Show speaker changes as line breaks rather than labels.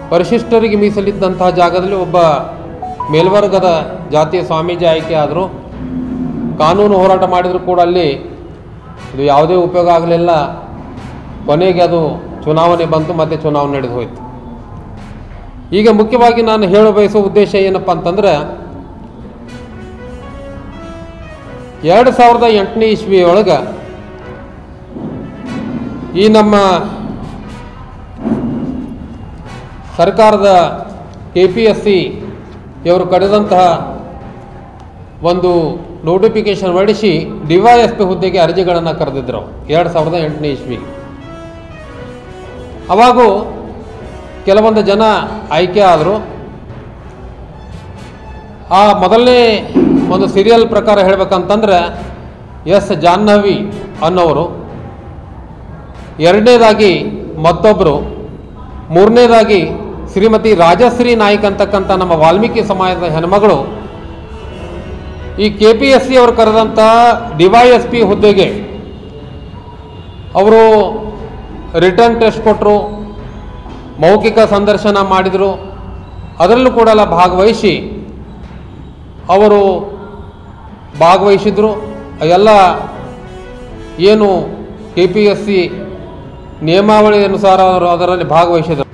ಪರಿಶಿಷ್ಟರಿಗೆ ಮೀಸಲಿದ್ದಂತಹ ಜಾಗದಲ್ಲಿ ಒಬ್ಬ ಮೇಲ್ವರ್ಗದ ಜಾತಿಯ ಸ್ವಾಮೀಜಿ ಆಯ್ಕೆ ಆದರು ಕಾನೂನು ಹೋರಾಟ ಮಾಡಿದರೂ ಕೂಡ ಅಲ್ಲಿ ಇದು ಯಾವುದೇ ಉಪಯೋಗ ಆಗಲಿಲ್ಲ ಕೊನೆಗೆ ಅದು ಚುನಾವಣೆ ಬಂತು ಮತ್ತು ಚುನಾವಣೆ ನಡೆದು ಹೋಯಿತು ಈಗ ಮುಖ್ಯವಾಗಿ ನಾನು ಹೇಳ ಬಯಸೋ ಉದ್ದೇಶ ಏನಪ್ಪ ಅಂತಂದ್ರೆ ಎರಡು ಸಾವಿರದ ಎಂಟನೇ ಇಸ್ವಿಯೊಳಗೆ ಈ ನಮ್ಮ ಸರ್ಕಾರದ ಕೆ ಪಿ ಎಸ್ ಸಿ ಇವರು ಕರೆದಂತಹ ಒಂದು ನೋಟಿಫಿಕೇಶನ್ ಹೊರಡಿಸಿ ಡಿ ವೈ ಎಸ್ ಪಿ ಹುದ್ದೆಗೆ ಅರ್ಜಿಗಳನ್ನು ಕರೆದಿದ್ರು ಎರಡು ಸಾವಿರದ ಎಂಟನೇ ಇಸ್ವಿ ಅವಾಗೂ ಕೆಲವೊಂದು ಜನ ಆಯ್ಕೆ ಆದರು ಆ ಮೊದಲನೇ ಒಂದು ಸೀರಿಯಲ್ ಪ್ರಕಾರ ಹೇಳ್ಬೇಕಂತಂದ್ರೆ ಎಸ್ ಜಾಹ್ನವಿ ಅನ್ನೋರು ಎರಡನೇದಾಗಿ ಮತ್ತೊಬ್ಬರು ಮೂರನೇದಾಗಿ ಶ್ರೀಮತಿ ರಾಜಶ್ರೀ ನಾಯ್ಕ್ ಅಂತಕ್ಕಂಥ ನಮ್ಮ ವಾಲ್ಮೀಕಿ ಸಮಾಜದ ಹೆಣ್ಮಗಳು ಈ ಕೆ ಪಿ ಎಸ್ ಸಿ ಅವರು ಕರೆದಂಥ ಡಿವೈ ಎಸ್ ಪಿ ಹುದ್ದೆಗೆ ಅವರು ರಿಟರ್ನ್ ಟೆಸ್ಟ್ ಕೊಟ್ಟರು ಮೌಖಿಕ ಸಂದರ್ಶನ ಮಾಡಿದರು ಅದರಲ್ಲೂ ಕೂಡ ಎಲ್ಲ ಭಾಗವಹಿಸಿ ಅವರು ಭಾಗವಹಿಸಿದರು ಎಲ್ಲ ಏನು ಕೆ ಪಿ ಎಸ್ ಸಿ ನಿಯಮಾವಳಿ ಅನುಸಾರ ಅವರು ಅದರಲ್ಲಿ ಭಾಗವಹಿಸಿದರು